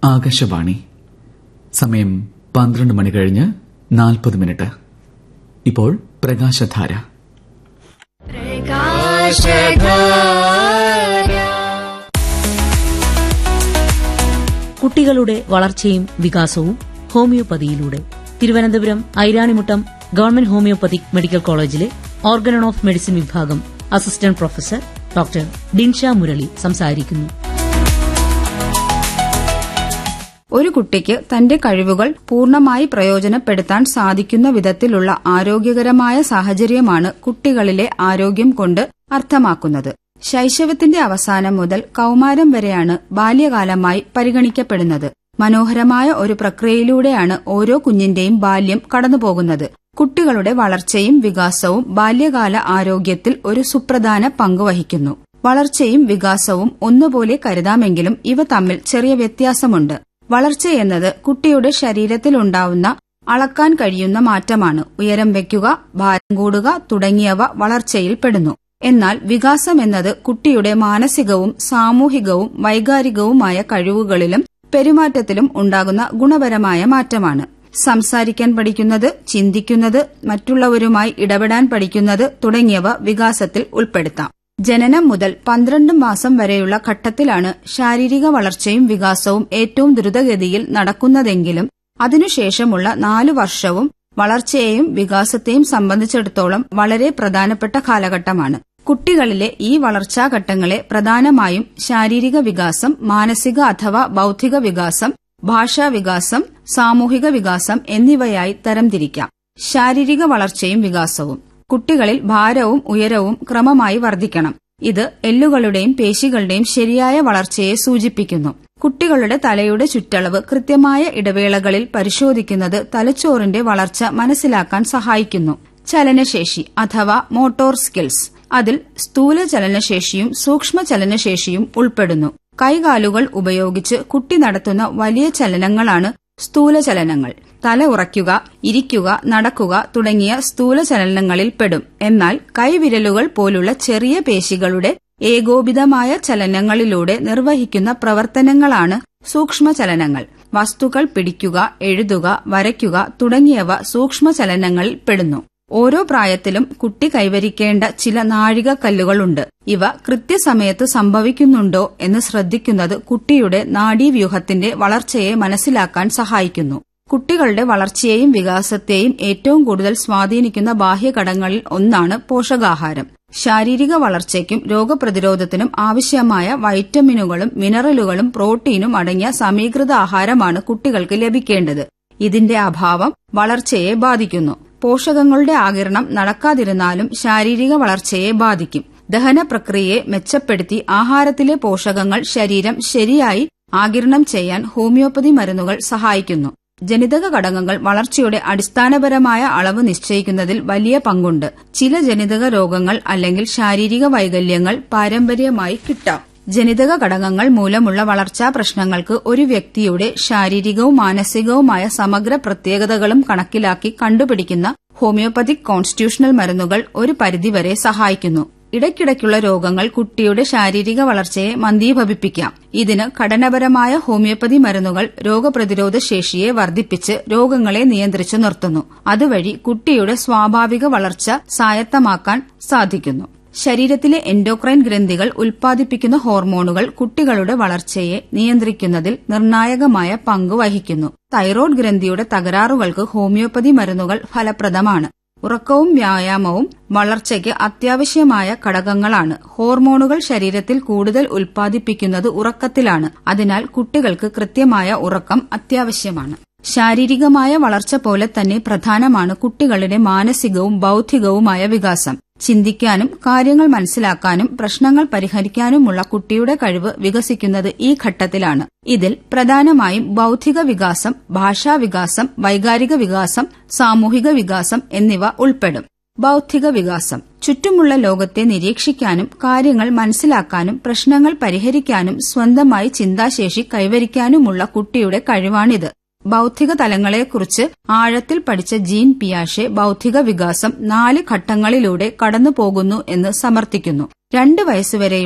ആകാശവാണി സമയം പന്ത്രണ്ട് മണി കഴിഞ്ഞ് നാൽപ്പത് മിനിറ്റ് ഇപ്പോൾ പ്രകാശധാര കുട്ടികളുടെ വളർച്ചയും വികാസവും ഹോമിയോപ്പതിയിലൂടെ Thiruvananthapuram Iranimuttam government homoeopathic medical കോളേജിലെ ഓർഗനൺ ഓഫ് മെഡിസിൻ വിഭാഗം assistant professor doctor Dinsha Murali സംസാരിക്കുന്നു ഒരു കുട്ടിക്ക് തന്റെ കഴിവുകൾ പൂർണ്ണമായി പ്രയോജനപ്പെടുത്താൻ സാധിക്കുന്ന വിധത്തിലുള്ള ആരോഗ്യകരമായ സാഹചര്യമാണ് കുട്ടികളിലെ ആരോഗ്യം കൊണ്ട് അർത്ഥമാക്കുന്നത് ശൈശവത്തിന്റെ അവസാനം മുതൽ കൌമാരം വരെയാണ് ബാല്യകാലമായി പരിഗണിക്കപ്പെടുന്നത് മനോഹരമായ ഒരു പ്രക്രിയയിലൂടെയാണ് ഓരോ കുഞ്ഞിന്റെയും ബാല്യം കടന്നുപോകുന്നത് കുട്ടികളുടെ വളർച്ചയും വികാസവും ബാല്യകാല ആരോഗ്യത്തിൽ ഒരു സുപ്രധാന പങ്കുവഹിക്കുന്നു വളർച്ചയും വികാസവും ഒന്നുപോലെ കരുതാമെങ്കിലും ഇവ തമ്മിൽ ചെറിയ വ്യത്യാസമുണ്ട് വളർച്ചയെന്നത് കുട്ടിയുടെ ശരീരത്തിലുണ്ടാവുന്ന അളക്കാൻ കഴിയുന്ന മാറ്റമാണ് ഉയരം വയ്ക്കുക ഭാരം കൂടുക തുടങ്ങിയവ വളർച്ചയിൽ പെടുന്നു എന്നാൽ വികാസം എന്നത് കുട്ടിയുടെ മാനസികവും സാമൂഹികവും വൈകാരികവുമായ കഴിവുകളിലും പെരുമാറ്റത്തിലും ഉണ്ടാകുന്ന ഗുണപരമായ മാറ്റമാണ് സംസാരിക്കാൻ പഠിക്കുന്നത് ചിന്തിക്കുന്നത് മറ്റുള്ളവരുമായി ഇടപെടാൻ പഠിക്കുന്നത് തുടങ്ങിയവ വികാസത്തിൽ ഉൾപ്പെടുത്താം ജനനം മുതൽ പന്ത്രണ്ട് മാസം വരെയുള്ള ഘട്ടത്തിലാണ് ശാരീരിക വളർച്ചയും വികാസവും ഏറ്റവും ദ്രുതഗതിയിൽ നടക്കുന്നതെങ്കിലും അതിനുശേഷമുള്ള നാലു വർഷവും വളർച്ചയെയും വികാസത്തെയും സംബന്ധിച്ചിടത്തോളം വളരെ പ്രധാനപ്പെട്ട കാലഘട്ടമാണ് കുട്ടികളിലെ ഈ വളർച്ചാഘട്ടങ്ങളെ പ്രധാനമായും ശാരീരിക വികാസം മാനസിക അഥവാ ബൌദ്ധിക വികാസം ഭാഷാ വികാസം സാമൂഹിക വികാസം എന്നിവയായി തരംതിരിക്കാം ശാരീരിക വളർച്ചയും വികാസവും കുട്ടികളിൽ ഭാരവും ഉയരവും ക്രമമായി വർദ്ധിക്കണം ഇത് എല്ലുകളുടെയും പേശികളുടെയും ശരിയായ വളർച്ചയെ സൂചിപ്പിക്കുന്നു കുട്ടികളുടെ തലയുടെ ചുറ്റളവ് കൃത്യമായ ഇടവേളകളിൽ പരിശോധിക്കുന്നത് തലച്ചോറിന്റെ വളർച്ച മനസ്സിലാക്കാൻ സഹായിക്കുന്നു ചലനശേഷി അഥവാ മോട്ടോർ സ്കിൽസ് അതിൽ സ്ഥൂല ചലനശേഷിയും സൂക്ഷ്മ ചലനശേഷിയും ഉൾപ്പെടുന്നു കൈകാലുകൾ ഉപയോഗിച്ച് കുട്ടി നടത്തുന്ന വലിയ ചലനങ്ങളാണ് സ്ഥൂല ചലനങ്ങൾ തല ഉറയ്ക്കുക ഇരിക്കുക നടക്കുക തുടങ്ങിയ സ്ഥൂല ചലനങ്ങളിൽ പെടും എന്നാൽ കൈവിരലുകൾ പോലുള്ള ചെറിയ പേശികളുടെ ഏകോപിതമായ ചലനങ്ങളിലൂടെ നിർവഹിക്കുന്ന പ്രവർത്തനങ്ങളാണ് സൂക്ഷ്മ ചലനങ്ങൾ വസ്തുക്കൾ പിടിക്കുക എഴുതുക വരയ്ക്കുക തുടങ്ങിയവ സൂക്ഷ്മ ചലനങ്ങളിൽ പെടുന്നു ഓരോ പ്രായത്തിലും കുട്ടി കൈവരിക്കേണ്ട ചില നാഴികക്കല്ലുകളുണ്ട് ഇവ കൃത്യസമയത്ത് സംഭവിക്കുന്നുണ്ടോ എന്ന് ശ്രദ്ധിക്കുന്നത് കുട്ടിയുടെ നാഡീവ്യൂഹത്തിന്റെ വളർച്ചയെ മനസ്സിലാക്കാൻ സഹായിക്കുന്നു കുട്ടികളുടെ വളർച്ചയെയും വികാസത്തെയും ഏറ്റവും കൂടുതൽ സ്വാധീനിക്കുന്ന ബാഹ്യഘടകങ്ങളിൽ ഒന്നാണ് പോഷകാഹാരം ശാരീരിക വളർച്ചയ്ക്കും രോഗപ്രതിരോധത്തിനും ആവശ്യമായ വൈറ്റമിനുകളും മിനറലുകളും പ്രോട്ടീനും അടങ്ങിയ സമീകൃത ആഹാരമാണ് കുട്ടികൾക്ക് ലഭിക്കേണ്ടത് ഇതിന്റെ അഭാവം വളർച്ചയെ ബാധിക്കുന്നു പോഷകങ്ങളുടെ ആകിരണം നടക്കാതിരുന്നാലും ശാരീരിക വളർച്ചയെ ബാധിക്കും ദഹന പ്രക്രിയയെ മെച്ചപ്പെടുത്തി ആഹാരത്തിലെ പോഷകങ്ങൾ ശരീരം ശരിയായി ആകിരണം ചെയ്യാൻ ഹോമിയോപ്പതി മരുന്നുകൾ സഹായിക്കുന്നു ജനിതക ഘടകങ്ങൾ വളർച്ചയുടെ അടിസ്ഥാനപരമായ അളവ് നിശ്ചയിക്കുന്നതിൽ വലിയ പങ്കുണ്ട് ചില ജനിതക രോഗങ്ങൾ അല്ലെങ്കിൽ ശാരീരിക വൈകല്യങ്ങൾ പാരമ്പര്യമായി കിട്ടാം ജനിതക ഘടകങ്ങൾ മൂലമുള്ള വളർച്ചാ പ്രശ്നങ്ങൾക്ക് ഒരു വ്യക്തിയുടെ ശാരീരികവും മാനസികവുമായ സമഗ്ര പ്രത്യേകതകളും കണക്കിലാക്കി കണ്ടുപിടിക്കുന്ന ഹോമിയോപ്പതിക് കോൺസ്റ്റിറ്റ്യൂഷണൽ മരുന്നുകൾ ഒരു പരിധിവരെ സഹായിക്കുന്നു ഇടയ്ക്കിടയ്ക്കുള്ള രോഗങ്ങൾ കുട്ടിയുടെ ശാരീരിക വളർച്ചയെ മന്ദീഭവിപ്പിക്കാം ഇതിന് ഘടനപരമായ ഹോമിയോപ്പതി മരുന്നുകൾ രോഗപ്രതിരോധ ശേഷിയെ വർദ്ധിപ്പിച്ച് രോഗങ്ങളെ നിയന്ത്രിച്ചു നിർത്തുന്നു അതുവഴി കുട്ടിയുടെ സ്വാഭാവിക വളർച്ച സ്വായത്തമാക്കാൻ സാധിക്കുന്നു ശരീരത്തിലെ എൻഡോക്രൈൻ ഗ്രന്ഥികൾ ഉൽപ്പാദിപ്പിക്കുന്ന ഹോർമോണുകൾ കുട്ടികളുടെ വളർച്ചയെ നിയന്ത്രിക്കുന്നതിൽ നിർണായകമായ പങ്ക് വഹിക്കുന്നു തൈറോയ്ഡ് ഗ്രന്ഥിയുടെ തകരാറുകൾക്ക് ഹോമിയോപ്പതി മരുന്നുകൾ ഫലപ്രദമാണ് ഉറക്കവും വ്യായാമവും വളർച്ചയ്ക്ക് അത്യാവശ്യമായ ഘടകങ്ങളാണ് ഹോർമോണുകൾ ശരീരത്തിൽ കൂടുതൽ ഉൽപ്പാദിപ്പിക്കുന്നത് ഉറക്കത്തിലാണ് അതിനാൽ കുട്ടികൾക്ക് കൃത്യമായ ഉറക്കം അത്യാവശ്യമാണ് ശാരീരികമായ വളർച്ച പോലെ തന്നെ പ്രധാനമാണ് കുട്ടികളുടെ മാനസികവും ബൌദ്ധികവുമായ വികാസം ചിന്തിക്കാനും കാര്യങ്ങൾ മനസ്സിലാക്കാനും പ്രശ്നങ്ങൾ പരിഹരിക്കാനുമുള്ള കുട്ടിയുടെ കഴിവ് വികസിക്കുന്നത് ഈ ഘട്ടത്തിലാണ് ഇതിൽ പ്രധാനമായും ബൌദ്ധിക വികാസം ഭാഷാ വികാസം വൈകാരിക വികാസം സാമൂഹിക വികാസം എന്നിവ ഉൾപ്പെടും ബൌദ്ധിക വികാസം ചുറ്റുമുള്ള ലോകത്തെ നിരീക്ഷിക്കാനും കാര്യങ്ങൾ മനസ്സിലാക്കാനും പ്രശ്നങ്ങൾ പരിഹരിക്കാനും സ്വന്തമായി ചിന്താശേഷി കൈവരിക്കാനുമുള്ള കുട്ടിയുടെ കഴിവാണിത് ബൌദ്ധിക തലങ്ങളെക്കുറിച്ച് ആഴത്തിൽ പഠിച്ച ജീൻ പിയാഷെ ബൌദ്ധിക വികാസം നാല് ഘട്ടങ്ങളിലൂടെ കടന്നുപോകുന്നു എന്ന് സമർത്ഥിക്കുന്നു രണ്ട് വയസ്സുവരെയുള്ള